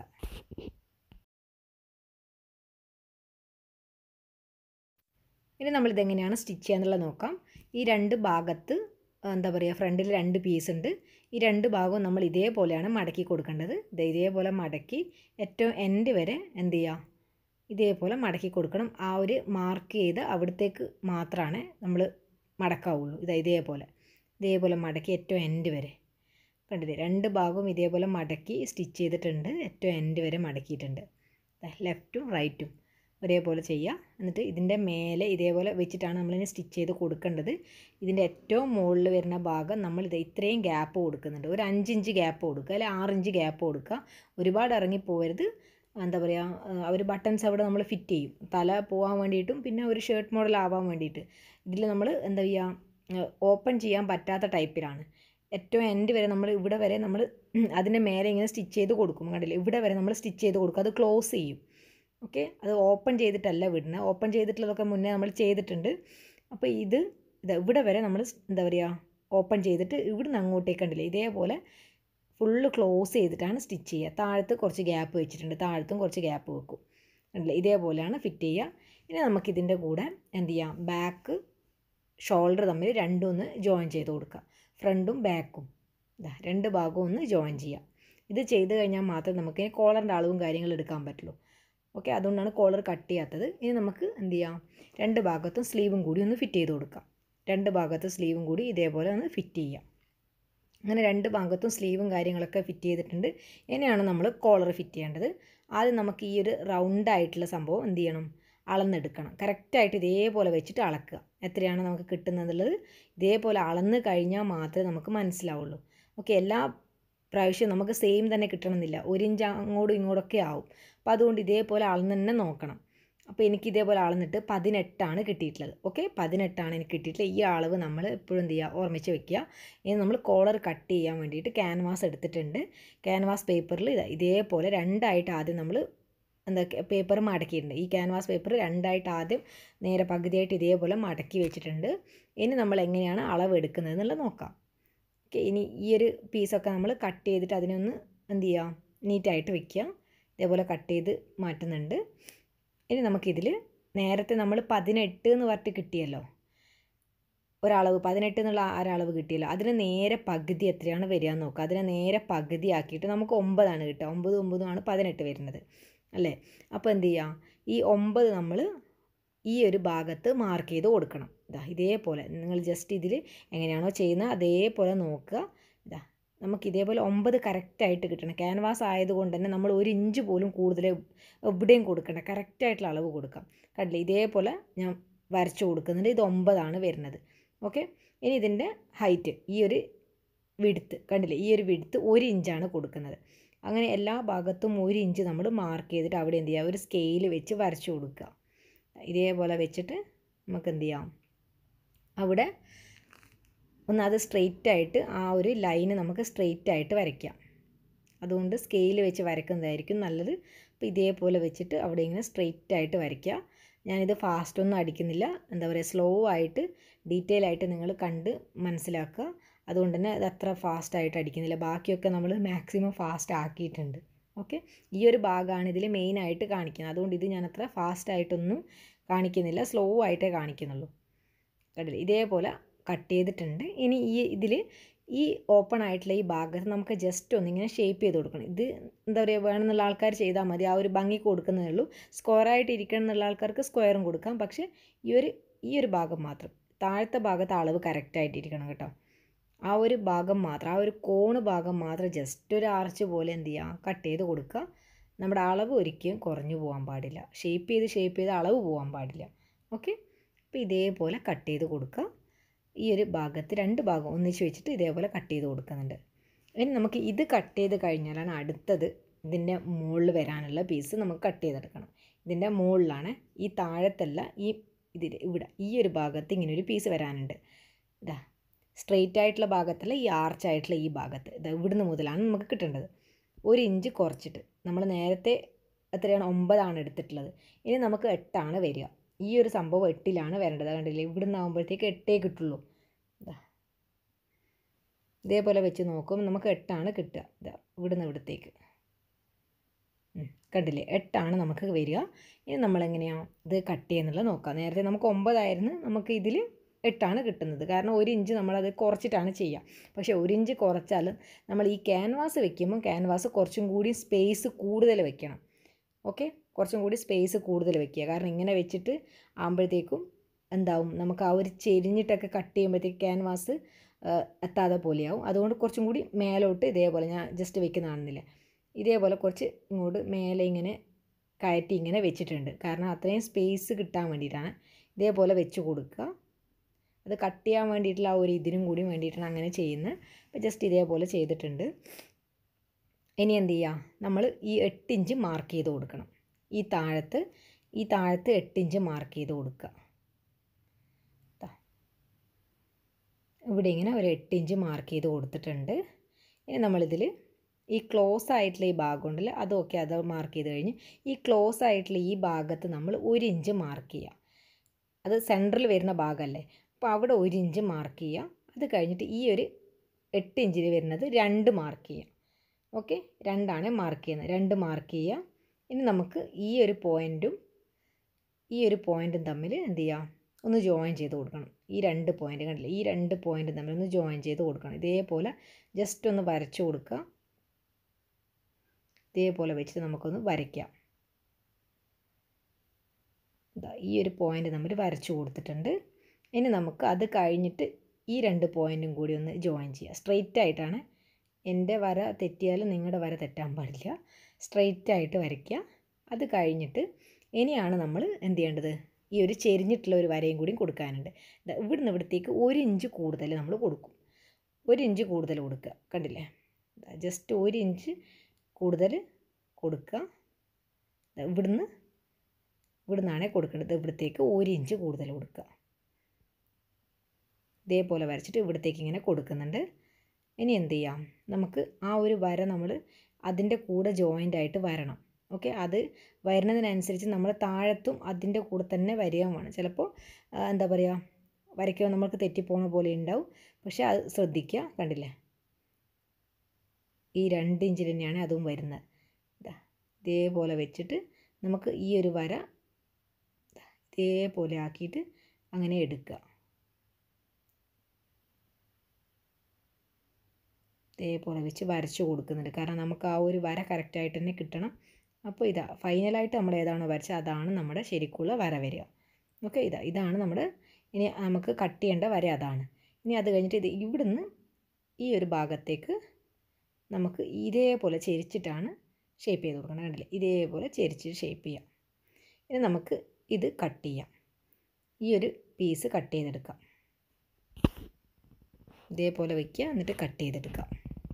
ഇനി നമ്മളിതെങ്ങനെയാണ് സ്റ്റിച്ച് ചെയ്യാന്നുള്ളത് നോക്കാം ഈ രണ്ട് ഭാഗത്ത് എന്താ പറയുക ഫ്രണ്ടിൽ രണ്ട് പീസ് ഉണ്ട് ഈ രണ്ട് ഭാഗവും നമ്മൾ ഇതേപോലെയാണ് മടക്കി കൊടുക്കേണ്ടത് ഇത് ഇതേപോലെ മടക്കി ഏറ്റവും എൻഡ് വരെ എന്ത് ചെയ്യുക ഇതേപോലെ മടക്കി കൊടുക്കണം ആ ഒരു മാർക്ക് ചെയ്ത് അവിടത്തേക്ക് മാത്രമാണ് നമ്മൾ മടക്കാവുള്ളൂ ഇതാ ഇതേപോലെ ഇതേപോലെ മടക്കി ഏറ്റവും എൻഡ് വരെ കണ്ടില്ലേ രണ്ട് ഭാഗവും ഇതേപോലെ മടക്കി സ്റ്റിച്ച് ചെയ്തിട്ടുണ്ട് ഏറ്റവും എൻഡ് വരെ മടക്കിയിട്ടുണ്ട് ലെഫ്റ്റും റൈറ്റും ഒരേപോലെ ചെയ്യുക എന്നിട്ട് ഇതിൻ്റെ മേലെ ഇതേപോലെ വെച്ചിട്ടാണ് നമ്മളിനി സ്റ്റിച്ച് ചെയ്ത് കൊടുക്കേണ്ടത് ഇതിൻ്റെ ഏറ്റവും മുകളിൽ വരുന്ന ഭാഗം നമ്മൾ ഇത് ഇത്രയും ഗ്യാപ്പ് കൊടുക്കുന്നുണ്ട് ഒരു അഞ്ചിഞ്ച് ഗ്യാപ്പ് കൊടുക്കുക അല്ലെങ്കിൽ ആറിഞ്ച് ഗ്യാപ്പ് കൊടുക്കുക ഒരുപാട് ഇറങ്ങി പോകരുത് എന്താ പറയുക അവർ ബട്ടൺസ് അവിടെ നമ്മൾ ഫിറ്റ് ചെയ്യും തല പോകാൻ വേണ്ടിയിട്ടും പിന്നെ ഒരു ഷർട്ട് മോഡൽ ആവാൻ വേണ്ടിയിട്ട് ഇതിൽ നമ്മൾ എന്താ ചെയ്യുക ഓപ്പൺ ചെയ്യാൻ പറ്റാത്ത ടൈപ്പിലാണ് ഏറ്റവും എൻഡ് വരെ നമ്മൾ ഇവിടെ വരെ നമ്മൾ അതിൻ്റെ മേലെ ഇങ്ങനെ സ്റ്റിച്ച് ചെയ്ത് കൊടുക്കും കണ്ടില്ലേ ഇവിടെ വരെ നമ്മൾ സ്റ്റിച്ച് ചെയ്ത് കൊടുക്കും അത് ക്ലോസ് ചെയ്യും ഓക്കെ അത് ഓപ്പൺ ചെയ്തിട്ടല്ല വിടുന്നത് ഓപ്പൺ ചെയ്തിട്ടുള്ളതൊക്കെ മുന്നേ നമ്മൾ ചെയ്തിട്ടുണ്ട് അപ്പോൾ ഇത് ഇത് ഇവിടെ വരെ നമ്മൾ എന്താ പറയുക ഓപ്പൺ ചെയ്തിട്ട് ഇവിടുന്ന് അങ്ങോട്ടേക്ക് കണ്ടില്ലേ ഇതേപോലെ ഫുള്ള് ക്ലോസ് ചെയ്തിട്ടാണ് സ്റ്റിച്ച് ചെയ്യുക താഴത്ത് കുറച്ച് ഗ്യാപ്പ് വെച്ചിട്ടുണ്ട് താഴത്തും കുറച്ച് ഗ്യാപ്പ് വെക്കും കണ്ടില്ലേ ഇതേപോലെയാണ് ഫിറ്റ് ചെയ്യുക ഇനി നമുക്കിതിൻ്റെ കൂടെ എന്ത് ചെയ്യാം ബാക്ക് ഷോൾഡർ തമ്മിൽ രണ്ടും ഒന്ന് ജോയിൻ ചെയ്ത് കൊടുക്കുക ഫ്രണ്ടും ബാക്കും ഇതാ രണ്ട് ഭാഗവും ഒന്ന് ജോയിൻ ചെയ്യുക ഇത് ചെയ്ത് കഴിഞ്ഞാൽ മാത്രമേ നമുക്ക് കോളറിൻ്റെ അളവും കാര്യങ്ങളും എടുക്കാൻ പറ്റുള്ളൂ ഓക്കെ അതുകൊണ്ടാണ് കോളർ കട്ട് ചെയ്യാത്തത് ഇനി നമുക്ക് എന്ത് ചെയ്യാം രണ്ട് ഭാഗത്തും സ്ലീവും കൂടി ഒന്ന് ഫിറ്റ് ചെയ്ത് കൊടുക്കാം രണ്ട് ഭാഗത്തും സ്ലീവും കൂടി ഇതേപോലെ ഒന്ന് ഫിറ്റ് ചെയ്യാം അങ്ങനെ രണ്ട് ഭാഗത്തും സ്ലീവും കാര്യങ്ങളൊക്കെ ഫിറ്റ് ചെയ്തിട്ടുണ്ട് ഇനിയാണ് നമ്മൾ കോളർ ഫിറ്റ് ചെയ്യേണ്ടത് ആദ്യം നമുക്ക് ഈ ഒരു റൗണ്ട് ആയിട്ടുള്ള സംഭവം എന്ത് ചെയ്യണം അളന്നെടുക്കണം കറക്റ്റായിട്ട് ഇതേപോലെ വെച്ചിട്ട് അളക്കുക എത്രയാണ് നമുക്ക് കിട്ടുന്നതെന്നുള്ളത് ഇതേപോലെ അളന്ന് കഴിഞ്ഞാൽ മാത്രമേ നമുക്ക് മനസ്സിലാവുള്ളൂ ഓക്കെ എല്ലാ പ്രാവശ്യവും നമുക്ക് സെയിം തന്നെ കിട്ടണമെന്നില്ല ഒരു ഇഞ്ച് അങ്ങോട്ടും ഇങ്ങോട്ടൊക്കെ ആവും അപ്പോൾ അതുകൊണ്ട് ഇതേപോലെ അളന്ന് തന്നെ നോക്കണം അപ്പോൾ എനിക്ക് ഇതേപോലെ അളന്നിട്ട് പതിനെട്ടാണ് കിട്ടിയിട്ടുള്ളത് ഓക്കെ പതിനെട്ടാണ് എനിക്ക് കിട്ടിയിട്ടുള്ളത് ഈ അളവ് നമ്മൾ എപ്പോഴും എന്ത് ചെയ്യുക ഓർമ്മിച്ച് വെക്കുക ഇനി നമ്മൾ കോളർ കട്ട് ചെയ്യാൻ വേണ്ടിയിട്ട് ക്യാൻവാസ് എടുത്തിട്ടുണ്ട് ക്യാൻവാസ് പേപ്പറിൽ ഇതാ ഇതേപോലെ രണ്ടായിട്ട് ആദ്യം നമ്മൾ എന്താ പേപ്പർ മടക്കിയിട്ടുണ്ട് ഈ ക്യാൻവാസ് പേപ്പർ രണ്ടായിട്ട് ആദ്യം നേരെ പകുതിയായിട്ട് ഇതേപോലെ മടക്കി വെച്ചിട്ടുണ്ട് ഇനി നമ്മൾ എങ്ങനെയാണ് അളവ് എടുക്കുന്നത് എന്നുള്ളത് നോക്കാം ഓക്കെ ഇനി ഈ ഒരു പീസൊക്കെ നമ്മൾ കട്ട് ചെയ്തിട്ട് അതിനൊന്ന് എന്ത് ചെയ്യുക നീറ്റായിട്ട് വെക്കുക ഇതേപോലെ കട്ട് ചെയ്ത് മാറ്റുന്നുണ്ട് ഇനി നമുക്കിതിൽ നേരത്തെ നമ്മൾ പതിനെട്ട് എന്ന് പറഞ്ഞിട്ട് കിട്ടിയല്ലോ ഒരളവ് പതിനെട്ട് എന്നുള്ള ആ ഒരളവ് കിട്ടിയല്ലോ അതിന് നേരെ പകുതി എത്രയാണ് വരിക എന്ന് നോക്കുക അതിനെ നേരെ പകുതി ആക്കിയിട്ട് നമുക്ക് ഒമ്പതാണ് കിട്ടുക ഒമ്പത് ഒമ്പതുമാണ് പതിനെട്ട് വരുന്നത് അല്ലേ അപ്പോൾ എന്ത് ചെയ്യാം ഈ ഒമ്പത് നമ്മൾ ഈ ഒരു ഭാഗത്ത് മാർക്ക് ചെയ്ത് കൊടുക്കണം ഇതാ ഇതേപോലെ നിങ്ങൾ ജസ്റ്റ് ഇതിൽ എങ്ങനെയാണോ ചെയ്യുന്നത് അതേപോലെ നോക്കുക ഇതാ നമുക്ക് ഇതേപോലെ ഒമ്പത് കറക്റ്റായിട്ട് കിട്ടണം ക്യാൻവാസ് ആയതുകൊണ്ട് തന്നെ നമ്മൾ ഒരു ഇഞ്ച് പോലും കൂടുതൽ എവിടെയും കൊടുക്കണ്ട കറക്റ്റായിട്ടുള്ള അളവ് കൊടുക്കാം കണ്ടില്ലേ ഇതേപോലെ ഞാൻ വരച്ചു കൊടുക്കുന്നുണ്ട് ഇത് ഒമ്പതാണ് വരുന്നത് ഓക്കെ ഇനി ഇതിൻ്റെ ഹൈറ്റ് ഈ ഒരു വിടുത്ത് കണ്ടില്ലേ ഈ ഒരു വിടുത്ത് ഒരു ഇഞ്ചാണ് കൊടുക്കുന്നത് അങ്ങനെ എല്ലാ ഭാഗത്തും ഒരു ഇഞ്ച് നമ്മൾ മാർക്ക് ചെയ്തിട്ട് അവിടെ എന്ത് ചെയ്യുക ഒരു സ്കെയിൽ വെച്ച് വരച്ചു കൊടുക്കുക ഇതേപോലെ വെച്ചിട്ട് നമുക്ക് എന്ത് ചെയ്യാം അവിടെ ഒന്ന് അത് സ്ട്രെയിറ്റ് ആയിട്ട് ആ ഒരു ലൈന് നമുക്ക് സ്ട്രെയിറ്റ് ആയിട്ട് വരയ്ക്കാം അതുകൊണ്ട് സ്കെയിൽ വെച്ച് വരക്കുന്നതായിരിക്കും നല്ലത് അപ്പോൾ ഇതേപോലെ വെച്ചിട്ട് അവിടെ ഇങ്ങനെ സ്ട്രെയിറ്റ് ആയിട്ട് വരയ്ക്കുക ഞാനിത് ഫാസ്റ്റ് ഒന്നും അടിക്കുന്നില്ല എന്താ പറയുക സ്ലോ ആയിട്ട് ഡീറ്റെയിൽ ആയിട്ട് നിങ്ങൾ കണ്ട് മനസ്സിലാക്കുക അതുകൊണ്ട് തന്നെ അത് അത്ര ഫാസ്റ്റ് ആയിട്ട് അടിക്കുന്നില്ല ബാക്കിയൊക്കെ നമ്മൾ മാക്സിമം ഫാസ്റ്റ് ആക്കിയിട്ടുണ്ട് ഓക്കെ ഈ ഒരു ഭാഗമാണ് ഇതിൽ മെയിനായിട്ട് കാണിക്കുന്നത് അതുകൊണ്ട് ഇത് ഞാൻ അത്ര ഫാസ്റ്റ് ആയിട്ടൊന്നും കാണിക്കുന്നില്ല സ്ലോ ആയിട്ടേ കാണിക്കുന്നുള്ളൂ കണ്ടില്ലേ ഇതേപോലെ കട്ട് ചെയ്തിട്ടുണ്ട് ഇനി ഈ ഇതിൽ ഈ ഓപ്പൺ ആയിട്ടുള്ള ഈ ഭാഗത്ത് നമുക്ക് ജസ്റ്റ് ഒന്നിങ്ങനെ ഷേപ്പ് ചെയ്ത് കൊടുക്കണം ഇത് എന്താ പറയുക വേണമെന്നുള്ള ആൾക്കാർ ചെയ്താൽ മതി ആ ഒരു ഭംഗി കൊടുക്കുന്നതേ ഉള്ളൂ സ്ക്വയറായിട്ട് ഇരിക്കണം എന്നുള്ള ആൾക്കാർക്ക് സ്ക്വയറും കൊടുക്കാം പക്ഷേ ഈ ഒരു ഈ ഒരു ഭാഗം മാത്രം താഴത്തെ ഭാഗത്ത് അളവ് കറക്റ്റായിട്ടിരിക്കണം കേട്ടോ ആ ഒരു ഭാഗം മാത്രം ആ ഒരു കോണ് ഭാഗം മാത്രം ജസ്റ്റ് ഒരു ആർച്ച് പോലെ എന്ത് ചെയ്യുക കട്ട് ചെയ്ത് കൊടുക്കുക നമ്മുടെ അളവ് ഒരിക്കലും കുറഞ്ഞു പോകാൻ പാടില്ല ഷേപ്പ് ചെയ്ത് ഷേപ്പ് ചെയ്ത് അളവ് പോകാൻ പാടില്ല ഓക്കെ അപ്പോൾ ഇതേപോലെ കട്ട് ചെയ്ത് കൊടുക്കുക ഈ ഒരു ഭാഗത്ത് രണ്ട് ഭാഗം ഒന്നിച്ച് വെച്ചിട്ട് ഇതേപോലെ കട്ട് ചെയ്ത് കൊടുക്കുന്നുണ്ട് ഇനി നമുക്ക് ഇത് കട്ട് ചെയ്ത് കഴിഞ്ഞാലാണ് അടുത്തത് ഇതിൻ്റെ മുകളിൽ വരാനുള്ള പീസ് നമുക്ക് കട്ട് ചെയ്തെടുക്കണം ഇതിൻ്റെ മുകളിലാണ് ഈ താഴത്തല്ല ഈ ഇതിൽ ഇവിടെ ഈ ഒരു ഭാഗത്ത് ഇങ്ങനെ ഒരു പീസ് വരാനുണ്ട് ഇതാ സ്ട്രെയിറ്റ് ആയിട്ടുള്ള ഭാഗത്തല്ല ഈ ആർച്ച് ആയിട്ടുള്ള ഈ ഭാഗത്ത് ഇതാ ഇവിടുന്ന് മുതലാണ് നമുക്ക് കിട്ടേണ്ടത് ഒരു ഇഞ്ച് കുറച്ചിട്ട് നമ്മൾ നേരത്തെ എത്രയാണ് ഒമ്പതാണ് എടുത്തിട്ടുള്ളത് ഇനി നമുക്ക് എട്ടാണ് വരിക ഈ ഒരു സംഭവം എട്ടിലാണ് വരേണ്ടത് കണ്ടില്ലേ ഇവിടുന്ന് ആകുമ്പോഴത്തേക്ക് എട്ടേ കിട്ടുള്ളൂ ഇതാ ഇതേപോലെ വെച്ച് നോക്കും നമുക്ക് എട്ടാണ് കിട്ടുക ഇതാ ഇവിടുന്ന് ഇവിടത്തേക്ക് ഉം, കണ്ടില്ലേ എട്ടാണ് നമുക്ക് വരിക ഇനി നമ്മളെങ്ങനെയാണ് ഇത് കട്ട് ചെയ്യുന്നുള്ളത് നോക്കാം നേരത്തെ നമുക്ക് ഒമ്പതായിരുന്നു നമുക്ക് ഇതിൽ എട്ടാണ് കിട്ടുന്നത് കാരണം ഒരു ഇഞ്ച് നമ്മളത് കുറച്ചിട്ടാണ് ചെയ്യുക പക്ഷേ ഒരു ഇഞ്ച് കുറച്ചാൽ നമ്മൾ ഈ ക്യാൻവാസ് വെക്കുമ്പോൾ ക്യാൻവാസ് കുറച്ചും കൂടി സ്പേസ് കൂടുതൽ വെക്കണം ഓക്കെ കുറച്ചും കൂടി സ്പേസ് കൂടുതൽ വെക്കുക കാരണം ഇങ്ങനെ വെച്ചിട്ട് ആകുമ്പോഴത്തേക്കും എന്താവും നമുക്ക് ആ ഒരു ചെരിഞ്ഞിട്ടൊക്കെ കട്ട് ചെയ്യുമ്പോഴത്തേക്ക് ക്യാൻവാസ് എത്താതെ പോലെയാവും അതുകൊണ്ട് കുറച്ചും കൂടി മേലോട്ട് ഇതേപോലെ ഞാൻ ജസ്റ്റ് വെക്കുന്ന കാണുന്നില്ല ഇതേപോലെ കുറച്ച് ഇങ്ങോട്ട് മേലെ ഇങ്ങനെ കയറ്റി ഇങ്ങനെ വെച്ചിട്ടുണ്ട് കാരണം അത്രയും സ്പേസ് കിട്ടാൻ വേണ്ടിയിട്ടാണ് ഇതേപോലെ വെച്ച് കൊടുക്കുക അത് കട്ട് ചെയ്യാൻ വേണ്ടിയിട്ടുള്ള ആ ഒരു ഇതിനും കൂടി വേണ്ടിയിട്ടാണ് അങ്ങനെ ചെയ്യുന്നത് അപ്പോൾ ജസ്റ്റ് ഇതേപോലെ ചെയ്തിട്ടുണ്ട് ഇനി എന്ത് ചെയ്യുക നമ്മൾ ഈ എട്ട് ഇഞ്ച് മാർക്ക് ചെയ്ത് കൊടുക്കണം ഈ താഴത്ത് ഈ താഴത്ത് എട്ട് ഇഞ്ച് മാർക്ക് ചെയ്ത് കൊടുക്കുക ദാ. ഇവിടെ ഇങ്ങനെ ഒരു എട്ട് ഇഞ്ച് മാർക്ക് ചെയ്ത് കൊടുത്തിട്ടുണ്ട് ഇനി നമ്മളിതിൽ ഈ ക്ലോസ് ആയിട്ടുള്ള ഈ ഭാഗം ഉണ്ടല്ലോ അതൊക്കെ അത് മാർക്ക് ചെയ്ത് കഴിഞ്ഞ് ഈ ക്ലോസ് ആയിട്ടുള്ള ഈ ഭാഗത്ത് നമ്മൾ ഒരു ഇഞ്ച് മാർക്ക് ചെയ്യുക അത് സെൻറ്ററിൽ വരുന്ന ഭാഗമല്ലേ അപ്പോൾ അവിടെ ഒരു ഇഞ്ച് മാർക്ക് ചെയ്യുക അത് കഴിഞ്ഞിട്ട് ഈ ഒരു എട്ട് ഇഞ്ചിൽ വരുന്നത് രണ്ട് മാർക്ക് ചെയ്യുക ഓക്കെ രണ്ടാണ് മാർക്ക് ചെയ്യുന്നത് രണ്ട് മാർക്ക് ചെയ്യുക ഇനി നമുക്ക് ഈ ഒരു പോയിൻറ്റും ഈ ഒരു പോയിൻറ്റും തമ്മിൽ എന്ത് ചെയ്യുക ഒന്ന് ജോയിൻ ചെയ്ത് കൊടുക്കണം ഈ രണ്ട് പോയിൻ്റ് കണ്ടില്ലേ ഈ രണ്ട് പോയിൻറ്റും തമ്മിൽ ഒന്ന് ജോയിൻ ചെയ്ത് കൊടുക്കണം ഇതേപോലെ ജസ്റ്റ് ഒന്ന് വരച്ചു കൊടുക്കുക ഇതേപോലെ വെച്ചിട്ട് നമുക്കൊന്ന് വരയ്ക്കാം ഇതാ ഈ ഒരു പോയിൻ്റ് നമ്മൾ വരച്ചു കൊടുത്തിട്ടുണ്ട് ഇനി നമുക്ക് അത് കഴിഞ്ഞിട്ട് ഈ രണ്ട് പോയിൻറ്റും കൂടി ഒന്ന് ജോയിൻ ചെയ്യുക സ്ട്രെയിറ്റ് ആയിട്ടാണ് എൻ്റെ വര തെറ്റിയാലും നിങ്ങളുടെ വര തെറ്റാൻ പാടില്ല സ്ട്രെയിറ്റ് ആയിട്ട് വരയ്ക്കുക അത് കഴിഞ്ഞിട്ട് ഇനിയാണ് നമ്മൾ എന്ത് ചെയ്യേണ്ടത് ഈ ഒരു ചെരിഞ്ഞിട്ടുള്ള ഒരു വരയും കൂടി കൊടുക്കാനുണ്ട് ദാ ഇവിടുന്ന് ഇവിടത്തേക്ക് ഒരു ഇഞ്ച് കൂടുതൽ നമ്മൾ കൊടുക്കും ഒരു ഇഞ്ച് കൂടുതൽ കൊടുക്കുക കണ്ടില്ലേ ജസ്റ്റ് ഒരു ഇഞ്ച് കൂടുതൽ കൊടുക്കുക ദാ ഇവിടുന്ന് ഇവിടുന്നാണ് കൊടുക്കേണ്ടത് ഇവിടത്തേക്ക് ഒരു ഇഞ്ച് കൂടുതൽ കൊടുക്കുക ഇതേപോലെ വരച്ചിട്ട് ഇവിടത്തേക്ക് ഇങ്ങനെ കൊടുക്കുന്നുണ്ട് ഇനി എന്ത് ചെയ്യാം നമുക്ക് ആ ഒരു വര നമ്മൾ അതിൻ്റെ കൂടെ ജോയിൻ്റ് ആയിട്ട് വരണം ഓക്കെ അത് വരുന്നതിനനുസരിച്ച് നമ്മൾ താഴത്തും അതിൻ്റെ കൂടെ തന്നെ വരികയും വേണം ചിലപ്പോൾ ആ, എന്താ പറയുക വരയ്ക്കുമ്പോൾ നമുക്ക് തെറ്റിപ്പോണ പോലെ ഉണ്ടാവും പക്ഷേ അത് ശ്രദ്ധിക്കുക കണ്ടില്ലേ ഈ രണ്ട് ഇഞ്ചിൽ തന്നെയാണ് അതും വരുന്നത് ഇതാ ഇതേപോലെ വെച്ചിട്ട് നമുക്ക് ഈ ഒരു വര ദാ ഇതേപോലെ ആക്കിയിട്ട് അങ്ങനെ എടുക്കുക ഇതേപോലെ വെച്ച് വരച്ചു കൊടുക്കുന്നുണ്ട് കാരണം നമുക്ക് ആ ഒരു വര കറക്റ്റായിട്ട് തന്നെ കിട്ടണം അപ്പോൾ ഇതാ ഫൈനലായിട്ട് നമ്മൾ ഏതാണോ വരച്ചത് അതാണ് നമ്മുടെ ശരിക്കുള്ള വര വരിക ഓക്കെ ഇതാ ഇതാണ് നമ്മുടെ ഇനി നമുക്ക് കട്ട് ചെയ്യേണ്ട വര അതാണ് ഇനി അത് കഴിഞ്ഞിട്ട് ഇത് ഇവിടുന്ന് ഈ ഒരു ഭാഗത്തേക്ക് നമുക്ക് ഇതേപോലെ ചെരിച്ചിട്ടാണ് ഷേപ്പ് ചെയ്ത് കൊടുക്കണം കണ്ടില്ലേ ഇതേപോലെ ചെരിച്ച് ഷേപ്പ് ചെയ്യാം ഇനി നമുക്ക് ഇത് കട്ട് ചെയ്യാം ഈ ഒരു പീസ് കട്ട് ചെയ്തെടുക്കാം ഇതേപോലെ വയ്ക്കുക എന്നിട്ട് കട്ട് ചെയ്തെടുക്കാം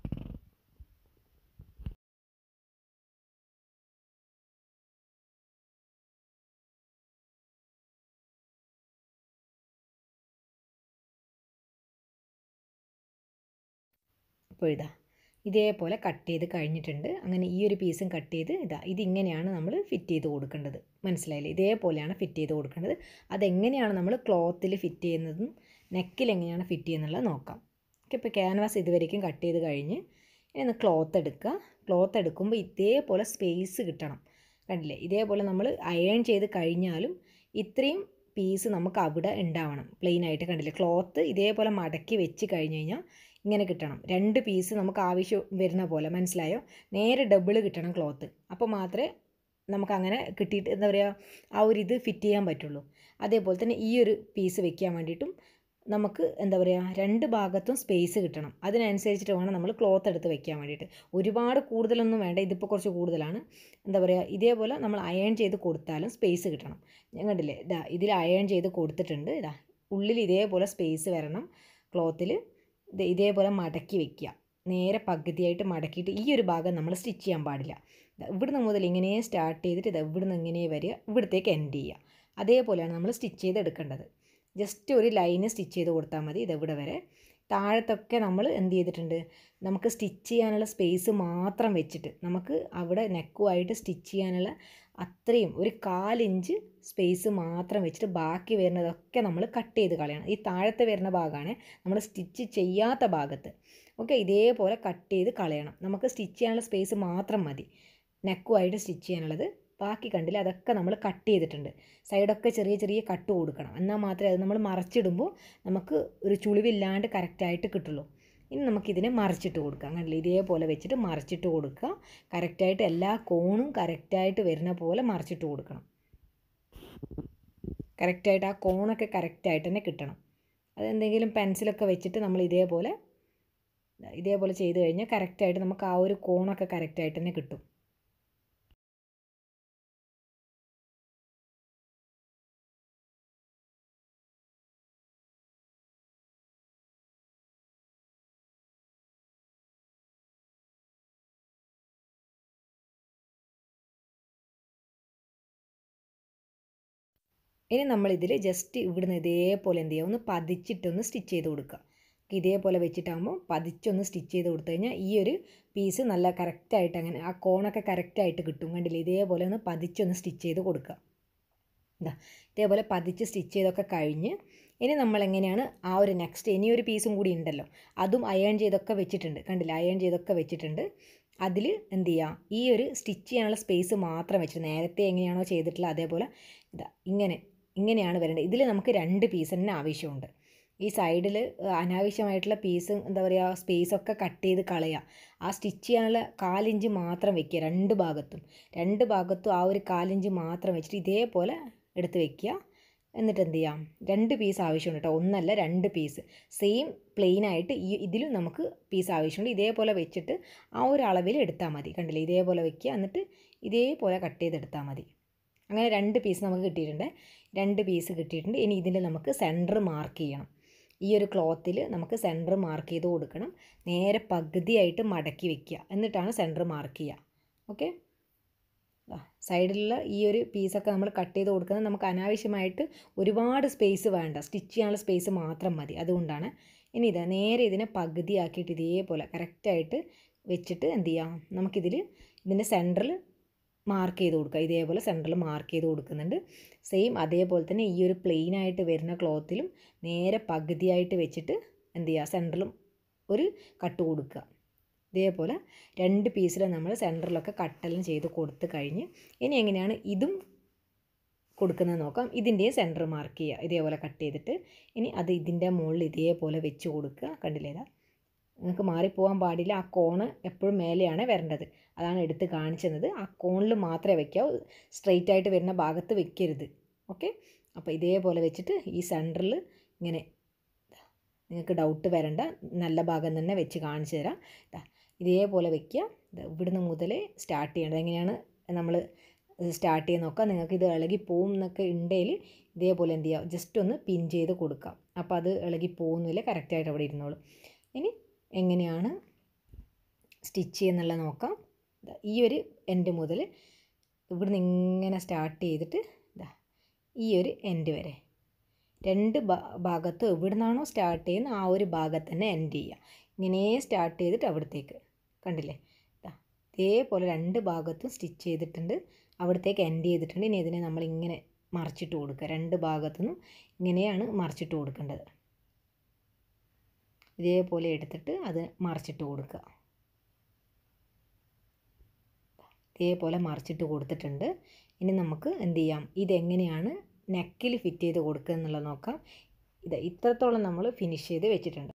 അപ്പോൾ ഇതാ ഇതേപോലെ കട്ട് ചെയ്ത് കഴിഞ്ഞിട്ടുണ്ട് അങ്ങനെ ഈ ഒരു പീസും കട്ട് ചെയ്ത് ഇതാ ഇതിങ്ങനെയാണ് നമ്മൾ ഫിറ്റ് ചെയ്ത് കൊടുക്കേണ്ടത് മനസ്സിലായില്ലേ ഇതേപോലെയാണ് ഫിറ്റ് ചെയ്ത് കൊടുക്കേണ്ടത് അതെങ്ങനെയാണ് നമ്മൾ ക്ലോത്തിൽ ഫിറ്റ് ചെയ്യുന്നതും നെക്കിൽ എങ്ങനെയാണ് ഫിറ്റ് ചെയ്യുന്നുള്ളത് നോക്കാം ഓക്കെ ഇപ്പോൾ ക്യാൻവാസ് ഇതുവരേക്കും കട്ട് ചെയ്ത് കഴിഞ്ഞ് ഇനി ഒന്ന് ക്ലോത്ത് എടുക്കുക ക്ലോത്ത് എടുക്കുമ്പോൾ ഇതേപോലെ സ്പേസ് കിട്ടണം കണ്ടില്ലേ ഇതേപോലെ നമ്മൾ അയൺ ചെയ്ത് കഴിഞ്ഞാലും ഇത്രയും പീസ് നമുക്ക് അവിടെ ഉണ്ടാവണം പ്ലെയിൻ ആയിട്ട് കണ്ടില്ലേ ക്ലോത്ത് ഇതേപോലെ മടക്കി വെച്ച് കഴിഞ്ഞ് കഴിഞ്ഞാൽ ഇങ്ങനെ കിട്ടണം രണ്ട് പീസ് നമുക്ക് ആവശ്യം വരുന്ന പോലെ മനസ്സിലായോ നേരെ ഡബിൾ കിട്ടണം ക്ലോത്ത് അപ്പോൾ മാത്രമേ നമുക്ക് അങ്ങനെ കിട്ടിയിട്ട് എന്താ പറയുക ആ ഒരു ഇത് ഫിറ്റ് ചെയ്യാൻ പറ്റുള്ളൂ അതേപോലെ തന്നെ ഈ ഒരു പീസ് വെക്കാൻ വേണ്ടിയിട്ടും നമുക്ക് എന്താ പറയുക രണ്ട് ഭാഗത്തും സ്പേസ് കിട്ടണം അതിനനുസരിച്ചിട്ട് വേണം നമ്മൾ ക്ലോത്ത് എടുത്ത് വെക്കാൻ വേണ്ടിയിട്ട് ഒരുപാട് കൂടുതലൊന്നും വേണ്ട ഇതിപ്പോൾ കുറച്ച് കൂടുതലാണ് എന്താ പറയുക ഇതേപോലെ നമ്മൾ അയൺ ചെയ്ത് കൊടുത്താലും സ്പേസ് കിട്ടണം ഞാൻ കണ്ടില്ലേ ഇതാ ഇതിൽ അയൺ ചെയ്ത് കൊടുത്തിട്ടുണ്ട് ഇതാ ഉള്ളിൽ ഇതേപോലെ സ്പേസ് വരണം ക്ലോത്തിൽ ഇത് ഇതേപോലെ മടക്കി വെക്കുക നേരെ പകുതിയായിട്ട് മടക്കിയിട്ട് ഈ ഒരു ഭാഗം നമ്മൾ സ്റ്റിച്ച് ചെയ്യാൻ പാടില്ല ഇവിടുന്ന് മുതൽ ഇങ്ങനെ സ്റ്റാർട്ട് ചെയ്തിട്ട് ഇത് ഇവിടുന്ന് ഇങ്ങനെ വരിക ഇവിടത്തേക്ക് എൻഡ് ചെയ്യുക അതേപോലെയാണ് നമ്മൾ സ്റ്റിച്ച് ചെയ്ത് എടുക്കേണ്ടത് ജസ്റ്റ് ഒരു ലൈന് സ്റ്റിച്ച് ചെയ്ത് കൊടുത്താൽ മതി ഇത് ഇവിടെ വരെ താഴത്തൊക്കെ നമ്മൾ എന്ത് ചെയ്തിട്ടുണ്ട് നമുക്ക് സ്റ്റിച്ച് ചെയ്യാനുള്ള സ്പേസ് മാത്രം വെച്ചിട്ട് നമുക്ക് അവിടെ നെക്കുമായിട്ട് സ്റ്റിച്ച് ചെയ്യാനുള്ള അത്രയും ഒരു കാലിഞ്ച് സ്പേസ് മാത്രം വെച്ചിട്ട് ബാക്കി വരുന്നതൊക്കെ നമ്മൾ കട്ട് ചെയ്ത് കളയണം ഈ താഴത്തെ വരുന്ന ഭാഗമാണ് നമ്മൾ സ്റ്റിച്ച് ചെയ്യാത്ത ഭാഗത്ത് ഓക്കെ ഇതേപോലെ കട്ട് ചെയ്ത് കളയണം നമുക്ക് സ്റ്റിച്ച് ചെയ്യാനുള്ള സ്പേസ് മാത്രം മതി നെക്കുമായിട്ട് സ്റ്റിച്ച് ചെയ്യാനുള്ളത് ബാക്കി കണ്ടില്ല അതൊക്കെ നമ്മൾ കട്ട് ചെയ്തിട്ടുണ്ട് സൈഡൊക്കെ ചെറിയ ചെറിയ കട്ട് കൊടുക്കണം എന്നാൽ മാത്രമേ അത് നമ്മൾ മറച്ചിടുമ്പോൾ നമുക്ക് ഒരു ചുളിവില്ലാണ്ട് കറക്റ്റായിട്ട് കിട്ടുള്ളൂ ഇനി നമുക്കിതിനെ മറിച്ചിട്ട് കൊടുക്കാം കണ്ടില്ല ഇതേപോലെ വെച്ചിട്ട് മറിച്ചിട്ട് കൊടുക്കുക കറക്റ്റായിട്ട് എല്ലാ കോണും കറക്റ്റായിട്ട് വരുന്ന പോലെ മറിച്ചിട്ട് കൊടുക്കണം കറക്റ്റായിട്ട് ആ കോണൊക്കെ കറക്റ്റായിട്ട് തന്നെ കിട്ടണം അതെന്തെങ്കിലും പെൻസിലൊക്കെ വെച്ചിട്ട് നമ്മൾ ഇതേപോലെ ഇതേപോലെ ചെയ്ത് കഴിഞ്ഞാൽ കറക്റ്റായിട്ട് നമുക്ക് ആ ഒരു കോണൊക്കെ കറക്റ്റായിട്ട് തന്നെ കിട്ടും ഇനി നമ്മളിതിൽ ജസ്റ്റ് ഇവിടുന്ന് ഇതേപോലെ എന്ത് ചെയ്യുക ഒന്ന് പതിച്ചിട്ടൊന്ന് സ്റ്റിച്ച് ചെയ്ത് കൊടുക്കുക ഇതേപോലെ വെച്ചിട്ടാകുമ്പോൾ പതിച്ചൊന്ന് സ്റ്റിച്ച് ചെയ്ത് കൊടുത്തു കഴിഞ്ഞാൽ ഈ ഒരു പീസ് നല്ല കറക്റ്റായിട്ട് അങ്ങനെ ആ കോണൊക്കെ കറക്റ്റായിട്ട് കിട്ടും കണ്ടില്ലേ ഇതേപോലെ ഒന്ന് പതിച്ചൊന്ന് സ്റ്റിച്ച് ചെയ്ത് കൊടുക്കുക ഇതാ ഇതേപോലെ പതിച്ച് സ്റ്റിച്ച് ചെയ്തൊക്കെ കഴിഞ്ഞ് ഇനി നമ്മൾ എങ്ങനെയാണ് ആ ഒരു നെക്സ്റ്റ് ഇനി ഒരു പീസും കൂടി ഉണ്ടല്ലോ അതും അയൺ ചെയ്തൊക്കെ വെച്ചിട്ടുണ്ട് കണ്ടില്ല അയൺ ചെയ്തൊക്കെ വെച്ചിട്ടുണ്ട് അതിൽ എന്ത് ചെയ്യുക ഈ ഒരു സ്റ്റിച്ച് ചെയ്യാനുള്ള സ്പേസ് മാത്രം വെച്ചിട്ട് നേരത്തെ എങ്ങനെയാണോ ചെയ്തിട്ടുള്ളത് അതേപോലെ ഇതാ ഇങ്ങനെ ഇങ്ങനെയാണ് വരേണ്ടത് ഇതിൽ നമുക്ക് രണ്ട് പീസ് തന്നെ ആവശ്യമുണ്ട് ഈ സൈഡിൽ അനാവശ്യമായിട്ടുള്ള പീസ് എന്താ പറയുക സ്പേസൊക്കെ കട്ട് ചെയ്ത് കളയുക ആ സ്റ്റിച്ച് ചെയ്യാനുള്ള കാലിഞ്ച് മാത്രം വെക്കുക രണ്ട് ഭാഗത്തും രണ്ട് ഭാഗത്തും ആ ഒരു കാലിഞ്ച് മാത്രം വെച്ചിട്ട് ഇതേപോലെ എടുത്ത് വെക്കുക എന്നിട്ട് എന്ത് ചെയ്യാം രണ്ട് പീസ് ആവശ്യമുണ്ട് കേട്ടോ ഒന്നല്ല രണ്ട് പീസ് സെയിം പ്ലെയിൻ ആയിട്ട് ഈ ഇതിലും നമുക്ക് പീസ് ആവശ്യമുണ്ട് ഇതേപോലെ വെച്ചിട്ട് ആ ഒരു അളവിൽ എടുത്താൽ മതി കണ്ടില്ലേ ഇതേപോലെ വെക്കുക എന്നിട്ട് ഇതേപോലെ കട്ട് ചെയ്തെടുത്താൽ മതി അങ്ങനെ രണ്ട് പീസ് നമുക്ക് കിട്ടിയിട്ടുണ്ട് രണ്ട് പീസ് കിട്ടിയിട്ടുണ്ട് ഇനി ഇതിൽ നമുക്ക് സെൻറ്റർ മാർക്ക് ചെയ്യണം ഈ ഒരു ക്ലോത്തിൽ നമുക്ക് സെൻറ്റർ മാർക്ക് ചെയ്ത് കൊടുക്കണം നേരെ പകുതിയായിട്ട് മടക്കി വെക്കുക എന്നിട്ടാണ് സെൻറ്റർ മാർക്ക് ചെയ്യുക ഓക്കെ സൈഡിലുള്ള ഈ ഒരു പീസൊക്കെ നമ്മൾ കട്ട് ചെയ്ത് കൊടുക്കുന്നത് നമുക്ക് അനാവശ്യമായിട്ട് ഒരുപാട് സ്പേസ് വേണ്ട സ്റ്റിച്ച് ചെയ്യാനുള്ള സ്പേസ് മാത്രം മതി അതുകൊണ്ടാണ് ഇനി ഇതാ നേരെ ഇതിനെ പകുതിയാക്കിയിട്ട് ഇതേപോലെ കറക്റ്റായിട്ട് വെച്ചിട്ട് എന്ത് ചെയ്യാം നമുക്കിതിൽ ഇതിൻ്റെ സെൻറ്ററിൽ മാർക്ക് ചെയ്ത് കൊടുക്കുക ഇതേപോലെ സെൻറ്ററിൽ മാർക്ക് ചെയ്ത് കൊടുക്കുന്നുണ്ട് സെയിം അതേപോലെ തന്നെ ഈ ഒരു പ്ലെയിൻ ആയിട്ട് വരുന്ന ക്ലോത്തിലും നേരെ പകുതിയായിട്ട് വെച്ചിട്ട് എന്ത് ചെയ്യുക സെൻറ്ററിലും ഒരു കട്ട് കൊടുക്കുക ഇതേപോലെ രണ്ട് പീസിൽ നമ്മൾ സെൻറ്ററിലൊക്കെ കട്ടെല്ലാം ചെയ്ത് കൊടുത്ത് കഴിഞ്ഞ് ഇനി എങ്ങനെയാണ് ഇതും കൊടുക്കുന്നത് നോക്കാം ഇതിൻ്റെയും സെൻറ്റർ മാർക്ക് ചെയ്യുക ഇതേപോലെ കട്ട് ചെയ്തിട്ട് ഇനി അത് ഇതിൻ്റെ മുകളിൽ ഇതേപോലെ വെച്ച് കൊടുക്കുക കണ്ടില്ലേ ഇതാ നിങ്ങൾക്ക് മാറിപ്പോകാൻ പാടില്ല ആ കോണ് എപ്പോഴും മേലെയാണ് വരേണ്ടത് അതാണ് എടുത്ത് കാണിച്ചത് ആ കോണിൽ മാത്രമേ വെക്കാവൂ സ്ട്രെയിറ്റ് ആയിട്ട് വരുന്ന ഭാഗത്ത് വെക്കരുത് ഓക്കെ അപ്പോൾ ഇതേപോലെ വെച്ചിട്ട് ഈ സെൻറ്ററിൽ ഇങ്ങനെ നിങ്ങൾക്ക് ഡൗട്ട് വരണ്ട നല്ല ഭാഗം തന്നെ വെച്ച് കാണിച്ചു തരാം ഇതേപോലെ വെക്കുക ഇവിടുന്ന് മുതൽ സ്റ്റാർട്ട് ചെയ്യേണ്ടത് എങ്ങനെയാണ് നമ്മൾ സ്റ്റാർട്ട് ചെയ്ത് നോക്കാം നിങ്ങൾക്ക് ഇത് ഇളകി പോവും എന്നൊക്കെ ഉണ്ടെങ്കിൽ ഇതേപോലെ എന്ത് ചെയ്യുക ജസ്റ്റ് ഒന്ന് പിൻ ചെയ്ത് കൊടുക്കാം അപ്പോൾ അത് ഇളകി പോകുന്നില്ല കറക്റ്റായിട്ട് അവിടെ ഇരുന്നോളും ഇനി എങ്ങനെയാണ് സ്റ്റിച്ച് ചെയ്യുന്നുള്ള നോക്കാം ഈ ഒരു എൻഡ് മുതൽ ഇവിടുന്ന് ഇങ്ങനെ സ്റ്റാർട്ട് ചെയ്തിട്ട് ഇതാ ഈ ഒരു എൻഡ് വരെ രണ്ട് ഭാഗത്തും എവിടുന്നാണോ സ്റ്റാർട്ട് ചെയ്യുന്നത് ആ ഒരു ഭാഗത്ത് തന്നെ എൻഡ് ചെയ്യുക ഇങ്ങനെ സ്റ്റാർട്ട് ചെയ്തിട്ട് അവിടത്തേക്ക് കണ്ടില്ലേ ഇതേപോലെ രണ്ട് ഭാഗത്തും സ്റ്റിച്ച് ചെയ്തിട്ടുണ്ട് അവിടത്തേക്ക് എൻഡ് ചെയ്തിട്ടുണ്ട് ഇനി ഇതിനെ നമ്മൾ ഇങ്ങനെ മറിച്ചിട്ട് കൊടുക്കുക രണ്ട് ഭാഗത്തുനിന്നും ഇങ്ങനെയാണ് മറിച്ചിട്ട് കൊടുക്കേണ്ടത് ഇതേപോലെ എടുത്തിട്ട് അത് മറിച്ചിട്ട് കൊടുക്കുക ഇതേപോലെ മറിച്ചിട്ട് കൊടുത്തിട്ടുണ്ട് ഇനി നമുക്ക് എന്ത് ചെയ്യാം ഇതെങ്ങനെയാണ് നെക്കിൽ ഫിറ്റ് ചെയ്ത് കൊടുക്കുക എന്നുള്ളത് നോക്കാം ഇത് ഇത്രത്തോളം നമ്മൾ ഫിനിഷ് ചെയ്ത് വെച്ചിട്ടുണ്ട്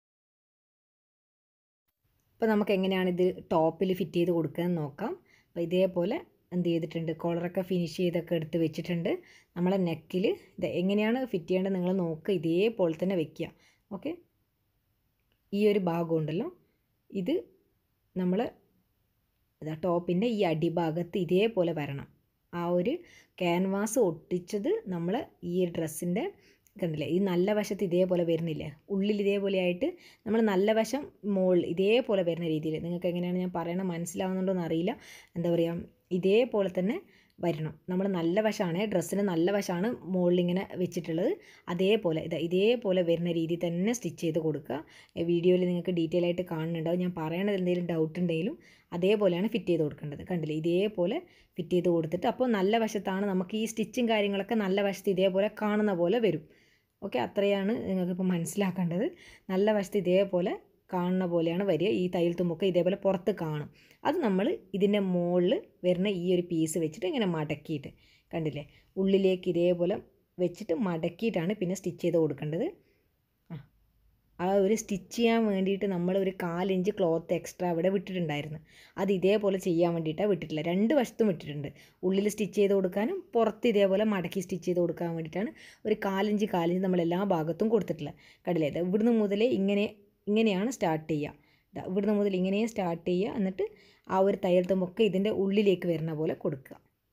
അപ്പോൾ നമുക്ക് എങ്ങനെയാണ് ഇത് ടോപ്പിൽ ഫിറ്റ് ചെയ്ത് കൊടുക്കുകയെന്ന് നോക്കാം അപ്പോൾ ഇതേപോലെ എന്ത് ചെയ്തിട്ടുണ്ട് കോളറൊക്കെ ഫിനിഷ് ചെയ്തൊക്കെ എടുത്ത് വെച്ചിട്ടുണ്ട് നമ്മളെ നെക്കിൽ ഇത് എങ്ങനെയാണ് ഫിറ്റ് ചെയ്യേണ്ടത് നിങ്ങൾ നോക്കുക ഇതേപോലെ തന്നെ വെക്കുക ഓക്കെ ഈ ഒരു ഭാഗം ഉണ്ടല്ലോ ഇത് നമ്മൾ ഇതാ ടോപ്പിൻ്റെ ഈ അടിഭാഗത്ത് ഇതേപോലെ വരണം ആ ഒരു ക്യാൻവാസ് ഒട്ടിച്ചത് നമ്മൾ ഈ ഡ്രസ്സിൻ്റെ കണ്ടില്ലേ ഈ നല്ല വശത്ത് ഇതേപോലെ വരുന്നില്ലേ ഉള്ളിൽ ഇതേപോലെ ആയിട്ട് നമ്മൾ നല്ല വശം മുകളിൽ ഇതേപോലെ വരുന്ന രീതിയിൽ നിങ്ങൾക്ക് എങ്ങനെയാണ് ഞാൻ പറയണത് മനസ്സിലാവുന്നുണ്ടോ എന്ന് അറിയില്ല എന്താ പറയുക ഇതേപോലെ തന്നെ വരണം നമ്മൾ നല്ല വശമാണ് ഡ്രസ്സിന് നല്ല വശമാണ് മുകളിൽ ഇങ്ങനെ വെച്ചിട്ടുള്ളത് അതേപോലെ ഇതാ ഇതേപോലെ വരുന്ന രീതിയിൽ തന്നെ സ്റ്റിച്ച് ചെയ്ത് കൊടുക്കുക വീഡിയോയിൽ നിങ്ങൾക്ക് ഡീറ്റെയിൽ ആയിട്ട് കാണുന്നുണ്ടാവും ഞാൻ പറയണത് എന്തെങ്കിലും ഡൗട്ട് ഉണ്ടെങ്കിലും അതേപോലെയാണ് ഫിറ്റ് ചെയ്ത് കൊടുക്കേണ്ടത് കണ്ടില്ലേ ഇതേപോലെ ഫിറ്റ് ചെയ്ത് കൊടുത്തിട്ട് അപ്പോൾ നല്ല വശത്താണ് നമുക്ക് ഈ സ്റ്റിച്ചും കാര്യങ്ങളൊക്കെ നല്ല വശത്ത് ഇതേപോലെ കാണുന്ന പോലെ വരും ഓക്കെ അത്രയാണ് നിങ്ങൾക്കിപ്പോൾ മനസ്സിലാക്കേണ്ടത് നല്ല വശത്ത് ഇതേപോലെ കാണുന്ന പോലെയാണ് വരിക ഈ തയ്യൽ തുമ്പൊക്കെ ഇതേപോലെ പുറത്ത് കാണും അത് നമ്മൾ ഇതിൻ്റെ മുകളിൽ വരുന്ന ഈ ഒരു പീസ് വെച്ചിട്ട് ഇങ്ങനെ മടക്കിയിട്ട് കണ്ടില്ലേ ഉള്ളിലേക്ക് ഇതേപോലെ വെച്ചിട്ട് മടക്കിയിട്ടാണ് പിന്നെ സ്റ്റിച്ച് ചെയ്ത് കൊടുക്കേണ്ടത് ആ ആ ഒരു സ്റ്റിച്ച് ചെയ്യാൻ വേണ്ടിയിട്ട് നമ്മൾ ഒരു കാലിഞ്ച് ക്ലോത്ത് എക്സ്ട്രാ അവിടെ വിട്ടിട്ടുണ്ടായിരുന്നു അത് ഇതേപോലെ ചെയ്യാൻ വേണ്ടിയിട്ടാണ് വിട്ടിട്ടില്ല രണ്ട് വശത്തും വിട്ടിട്ടുണ്ട് ഉള്ളിൽ സ്റ്റിച്ച് ചെയ്ത് കൊടുക്കാനും പുറത്ത് ഇതേപോലെ മടക്കി സ്റ്റിച്ച് ചെയ്ത് കൊടുക്കാൻ വേണ്ടിയിട്ടാണ് ഒരു കാലിഞ്ച് കാലിഞ്ച് നമ്മൾ എല്ലാ ഭാഗത്തും കൊടുത്തിട്ടില്ല കണ്ടില്ലേ ഇത് ഇവിടുന്ന് മുതലേ ഇങ്ങനെ ഇങ്ങനെയാണ് സ്റ്റാർട്ട് ചെയ്യുക ദാ ഇവിടുന്ന് മുതൽ ഇങ്ങനെ സ്റ്റാർട്ട് ചെയ്യുക എന്നിട്ട് ആ ഒരു തയ്യൽ തുമ്പൊക്കെ ഇതിൻ്റെ ഉള്ളിലേക്ക് വരുന്ന പോലെ കൊടുക്കുക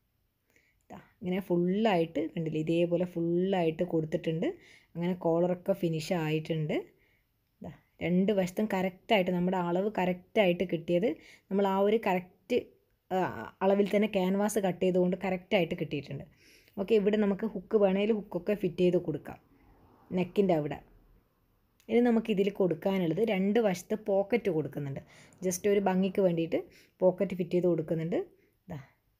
ദാ ഇങ്ങനെ ഫുള്ളായിട്ട് കണ്ടില്ലേ ഇതേപോലെ ഫുള്ളായിട്ട് കൊടുത്തിട്ടുണ്ട് അങ്ങനെ കോളറൊക്കെ ഫിനിഷ് ആയിട്ടുണ്ട് ദാ രണ്ട് വശത്തും കറക്റ്റായിട്ട് നമ്മുടെ അളവ് കറക്റ്റായിട്ട് കിട്ടിയത് നമ്മൾ ആ ഒരു കറക്റ്റ് അളവിൽ തന്നെ ക്യാൻവാസ് കട്ട് ചെയ്തുകൊണ്ട് കറക്റ്റായിട്ട് കിട്ടിയിട്ടുണ്ട് ഓക്കെ ഇവിടെ നമുക്ക് ഹുക്ക് വേണമെങ്കിൽ ഹുക്കൊക്കെ ഫിറ്റ് ചെയ്ത് കൊടുക്കാം നെക്കിൻ്റെ അവിടെ ഇനി നമുക്ക് ഇതിൽ കൊടുക്കാനുള്ളത് രണ്ട് വശത്ത് പോക്കറ്റ് കൊടുക്കുന്നുണ്ട് ജസ്റ്റ് ഒരു ഭംഗിക്ക് വേണ്ടിയിട്ട് പോക്കറ്റ് ഫിറ്റ് ചെയ്ത് കൊടുക്കുന്നുണ്ട് ഇതാ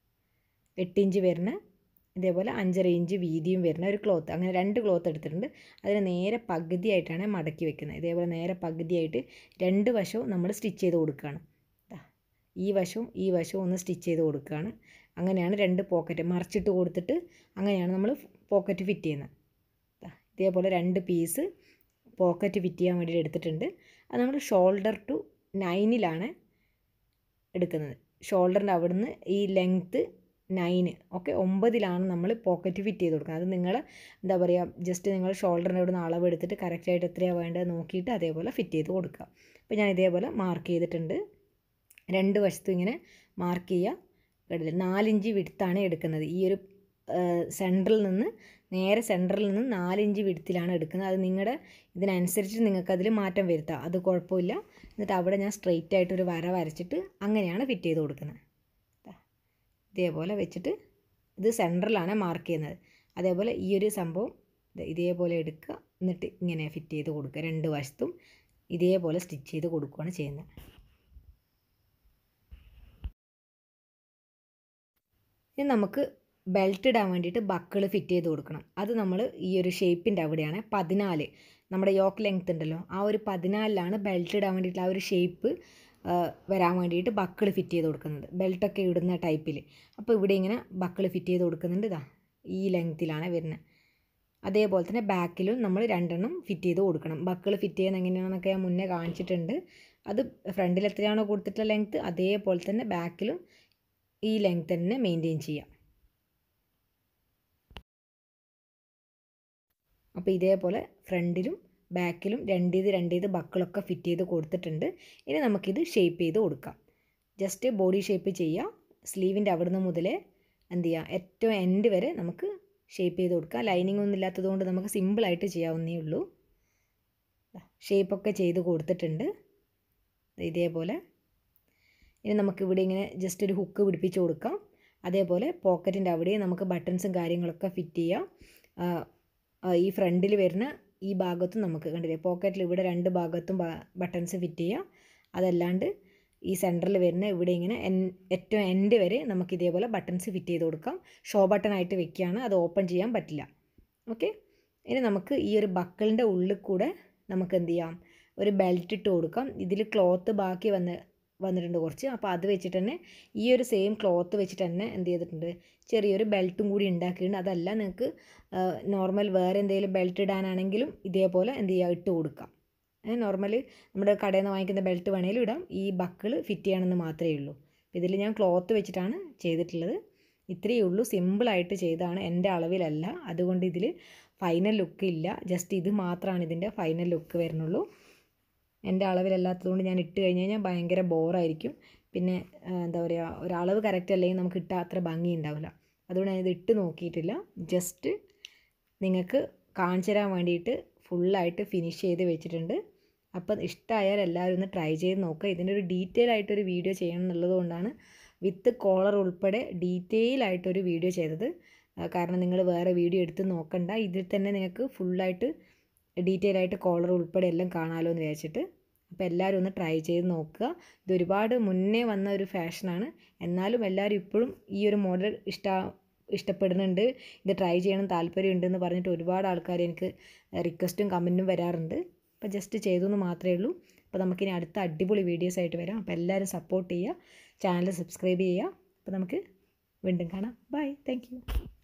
എട്ട് ഇഞ്ച് വരുന്ന ഇതേപോലെ അഞ്ചര ഇഞ്ച് വീതിയും വരുന്ന ഒരു ക്ലോത്ത് അങ്ങനെ രണ്ട് ക്ലോത്ത് എടുത്തിട്ടുണ്ട് അതിന് നേരെ പകുതിയായിട്ടാണ് മടക്കി വെക്കുന്നത് ഇതേപോലെ നേരെ പകുതിയായിട്ട് രണ്ട് വശവും നമ്മൾ സ്റ്റിച്ച് ചെയ്ത് കൊടുക്കുകയാണ് ദാ ഈ വശവും ഈ വശവും ഒന്ന് സ്റ്റിച്ച് ചെയ്ത് കൊടുക്കുകയാണ് അങ്ങനെയാണ് രണ്ട് പോക്കറ്റ് മറിച്ചിട്ട് കൊടുത്തിട്ട് അങ്ങനെയാണ് നമ്മൾ പോക്കറ്റ് ഫിറ്റ് ചെയ്യുന്നത് ദാ ഇതേപോലെ രണ്ട് പീസ് പോക്കറ്റ് ഫിറ്റ് ചെയ്യാൻ വേണ്ടിയിട്ട് എടുത്തിട്ടുണ്ട് അത് നമ്മൾ ഷോൾഡർ ടു നയനിലാണ് എടുക്കുന്നത് ഷോൾഡറിൻ്റെ അവിടുന്ന് ഈ ലെങ്ത്ത് നയന് ഓക്കെ ഒമ്പതിലാണ് നമ്മൾ പോക്കറ്റ് ഫിറ്റ് ചെയ്ത് കൊടുക്കുന്നത് അത് നിങ്ങൾ എന്താ പറയുക ജസ്റ്റ് നിങ്ങൾ ഷോൾഡറിൻ്റെ അവിടുന്ന് അളവ് എടുത്തിട്ട് കറക്റ്റായിട്ട് എത്രയാണ് വേണ്ടത് നോക്കിയിട്ട് അതേപോലെ ഫിറ്റ് ചെയ്ത് കൊടുക്കുക അപ്പോൾ ഞാൻ ഇതേപോലെ മാർക്ക് ചെയ്തിട്ടുണ്ട് രണ്ട് വശത്തും ഇങ്ങനെ മാർക്ക് ചെയ്യുക കണ്ടില്ലേ നാലിഞ്ച് വിടുത്താണ് എടുക്കുന്നത് ഈ ഒരു സെൻറ്ററിൽ നിന്ന് നേരെ സെൻറ്ററിൽ നിന്ന് നാലിഞ്ച് വിടുത്തിലാണ് എടുക്കുന്നത് അത് നിങ്ങളുടെ ഇതിനനുസരിച്ച് നിങ്ങൾക്ക് അതിൽ മാറ്റം വരുത്താം അത് കുഴപ്പമില്ല എന്നിട്ട് അവിടെ ഞാൻ സ്ട്രെയിറ്റ് ആയിട്ട് ഒരു വര വരച്ചിട്ട് അങ്ങനെയാണ് ഫിറ്റ് ചെയ്ത് കൊടുക്കുന്നത് ഇതേപോലെ വെച്ചിട്ട് ഇത് സെൻറ്ററിലാണ് മാർക്ക് ചെയ്യുന്നത് അതേപോലെ ഈ ഒരു സംഭവം ഇതേപോലെ എടുക്കുക എന്നിട്ട് ഇങ്ങനെ ഫിറ്റ് ചെയ്ത് കൊടുക്കുക രണ്ട് വശത്തും ഇതേപോലെ സ്റ്റിച്ച് ചെയ്ത് കൊടുക്കുകയാണ് ചെയ്യുന്നത് ഇനി നമുക്ക് ബെൽറ്റ് ഇടാൻ വേണ്ടിയിട്ട് ബക്കിൾ ഫിറ്റ് ചെയ്ത് കൊടുക്കണം അത് നമ്മൾ ഈ ഒരു ഷേപ്പിൻ്റെ അവിടെയാണ് പതിനാല് നമ്മുടെ യോക്ക് ലെങ്ത് ഉണ്ടല്ലോ ആ ഒരു പതിനാലിലാണ് ബെൽറ്റ് ഇടാൻ വേണ്ടിയിട്ട് ആ ഒരു ഷേപ്പ് വരാൻ വേണ്ടിയിട്ട് ബക്കിൾ ഫിറ്റ് ചെയ്ത് കൊടുക്കുന്നത് ബെൽറ്റൊക്കെ ഇടുന്ന ടൈപ്പിൽ അപ്പോൾ ഇവിടെ ഇങ്ങനെ ബക്കിൾ ഫിറ്റ് ചെയ്ത് കൊടുക്കുന്നുണ്ട് ഇതാ ഈ ലെങ്ത്തിലാണ് വരുന്നത് അതേപോലെ തന്നെ ബാക്കിലും നമ്മൾ രണ്ടെണ്ണം ഫിറ്റ് ചെയ്ത് കൊടുക്കണം ബക്കിൾ ഫിറ്റ് ചെയ്യുന്ന എങ്ങനെയാണെന്നൊക്കെ ഞാൻ മുന്നേ കാണിച്ചിട്ടുണ്ട് അത് ഫ്രണ്ടിൽ എത്രയാണോ കൊടുത്തിട്ടുള്ള ലെങ്ത്ത് അതേപോലെ തന്നെ ബാക്കിലും ഈ ലെങ്ത് തന്നെ മെയിൻറ്റെയിൻ ചെയ്യാം അപ്പോൾ ഇതേപോലെ ഫ്രണ്ടിലും ബാക്കിലും രണ്ടീത് രണ്ടീത് ബക്കിളൊക്കെ ഫിറ്റ് ചെയ്ത് കൊടുത്തിട്ടുണ്ട് ഇനി നമുക്കിത് ഷേപ്പ് ചെയ്ത് കൊടുക്കാം ജസ്റ്റ് ബോഡി ഷേപ്പ് ചെയ്യുക സ്ലീവിൻ്റെ അവിടുന്ന് മുതലേ എന്ത് ചെയ്യുക ഏറ്റവും എൻഡ് വരെ നമുക്ക് ഷേപ്പ് ചെയ്ത് കൊടുക്കുക ലൈനിങ് ഒന്നും ഇല്ലാത്തത് കൊണ്ട് നമുക്ക് സിമ്പിളായിട്ട് ചെയ്യാവുന്നേ ഉള്ളൂ ഷേപ്പൊക്കെ ചെയ്ത് കൊടുത്തിട്ടുണ്ട് ഇതേപോലെ ഇനി നമുക്ക് ഇവിടെ ഇങ്ങനെ ജസ്റ്റ് ഒരു ഹുക്ക് പിടിപ്പിച്ച് കൊടുക്കാം അതേപോലെ പോക്കറ്റിൻ്റെ അവിടെയും നമുക്ക് ബട്ടൺസും കാര്യങ്ങളൊക്കെ ഫിറ്റ് ചെയ്യാം ഈ ഫ്രണ്ടിൽ വരുന്ന ഈ ഭാഗത്തും നമുക്ക് കണ്ടില്ലേ പോക്കറ്റിൽ ഇവിടെ രണ്ട് ഭാഗത്തും ബട്ടൺസ് ഫിറ്റ് ചെയ്യാം അതല്ലാണ്ട് ഈ സെൻറ്ററിൽ വരുന്ന ഇവിടെ ഇങ്ങനെ എൻ ഏറ്റവും എൻഡ് വരെ നമുക്ക് ഇതേപോലെ ബട്ടൺസ് ഫിറ്റ് ചെയ്ത് കൊടുക്കാം ഷോ ബട്ടൺ ആയിട്ട് വെക്കുകയാണ് അത് ഓപ്പൺ ചെയ്യാൻ പറ്റില്ല ഓക്കെ ഇനി നമുക്ക് ഈ ഒരു ബക്കിളിൻ്റെ ഉള്ളിൽ കൂടെ നമുക്ക് എന്ത് ചെയ്യാം ഒരു ബെൽറ്റ് ഇട്ട് കൊടുക്കാം ഇതിൽ ക്ലോത്ത് ബാക്കി വന്ന് വന്നിട്ടുണ്ട് കുറച്ച് അപ്പോൾ അത് വെച്ചിട്ട് തന്നെ ഈ ഒരു സെയിം ക്ലോത്ത് വെച്ചിട്ട് തന്നെ എന്ത് ചെയ്തിട്ടുണ്ട് ചെറിയൊരു ബെൽറ്റും കൂടി ഉണ്ടാക്കിയിട്ടുണ്ട് അതല്ല നിങ്ങൾക്ക് നോർമൽ വേറെ എന്തെങ്കിലും ബെൽറ്റ് ഇടാനാണെങ്കിലും ഇതേപോലെ എന്ത് ചെയ്യുക ഇട്ട് കൊടുക്കാം നോർമൽ നമ്മുടെ കടയിൽ നിന്ന് വാങ്ങിക്കുന്ന ബെൽറ്റ് വേണേലും ഇടാം ഈ ബക്കിൾ ഫിറ്റ് ചെയ്യണമെന്ന് മാത്രമേ ഉള്ളൂ ഇതിൽ ഞാൻ ക്ലോത്ത് വെച്ചിട്ടാണ് ചെയ്തിട്ടുള്ളത് ഇത്രയേ ഉള്ളൂ സിമ്പിളായിട്ട് ചെയ്തതാണ് എൻ്റെ അളവിലല്ല അതുകൊണ്ട് ഇതിൽ ഫൈനൽ ലുക്ക് ഇല്ല ജസ്റ്റ് ഇത് മാത്രമാണ് ഇതിൻ്റെ ഫൈനൽ ലുക്ക് വരുന്നുള്ളൂ എൻ്റെ അളവിലല്ലാത്തതുകൊണ്ട് ഞാൻ ഇട്ട് കഴിഞ്ഞ് കഴിഞ്ഞാൽ ഭയങ്കര ബോറായിരിക്കും പിന്നെ എന്താ പറയുക ഒരളവ് കറക്റ്റ് അല്ലെങ്കിൽ നമുക്ക് ഇട്ടാൽ അത്ര ഭംഗി ഉണ്ടാവില്ല അതുകൊണ്ട് ഞാനിത് ഇട്ട് നോക്കിയിട്ടില്ല ജസ്റ്റ് നിങ്ങൾക്ക് കാണിച്ചു തരാൻ വേണ്ടിയിട്ട് ഫുള്ളായിട്ട് ഫിനിഷ് ചെയ്ത് വെച്ചിട്ടുണ്ട് അപ്പം ഇഷ്ടമായാൽ എല്ലാവരും ഒന്ന് ട്രൈ ചെയ്ത് നോക്കുക ഇതിൻ്റെ ഒരു ഡീറ്റെയിൽ ആയിട്ടൊരു വീഡിയോ ചെയ്യണം എന്നുള്ളത് കൊണ്ടാണ് വിത്ത് കോളർ ഉൾപ്പെടെ ഡീറ്റെയിൽ ആയിട്ടൊരു വീഡിയോ ചെയ്തത് കാരണം നിങ്ങൾ വേറെ വീഡിയോ എടുത്ത് നോക്കണ്ട ഇതിൽ തന്നെ നിങ്ങൾക്ക് ഫുള്ളായിട്ട് ഡീറ്റെയിൽ ആയിട്ട് കോളർ ഉൾപ്പെടെ എല്ലാം കാണാമല്ലോ എന്ന് വിചാരിച്ചിട്ട് അപ്പോൾ എല്ലാവരും ഒന്ന് ട്രൈ ചെയ്ത് നോക്കുക ഇത് ഒരുപാട് മുന്നേ വന്ന ഒരു ഫാഷനാണ് എന്നാലും എല്ലാവരും ഇപ്പോഴും ഈ ഒരു മോഡൽ ഇഷ്ട ഇഷ്ടപ്പെടുന്നുണ്ട് ഇത് ട്രൈ ചെയ്യണം താല്പര്യമുണ്ടെന്ന് പറഞ്ഞിട്ട് ഒരുപാട് ആൾക്കാർ എനിക്ക് റിക്വസ്റ്റും കമൻറ്റും വരാറുണ്ട് അപ്പോൾ ജസ്റ്റ് ചെയ്തു എന്ന് മാത്രമേ ഉള്ളൂ അപ്പോൾ നമുക്കിനി അടുത്ത അടിപൊളി വീഡിയോസ് ആയിട്ട് വരാം അപ്പോൾ എല്ലാവരും സപ്പോർട്ട് ചെയ്യുക ചാനൽ സബ്സ്ക്രൈബ് ചെയ്യുക അപ്പോൾ നമുക്ക് വീണ്ടും കാണാം ബൈ താങ്ക്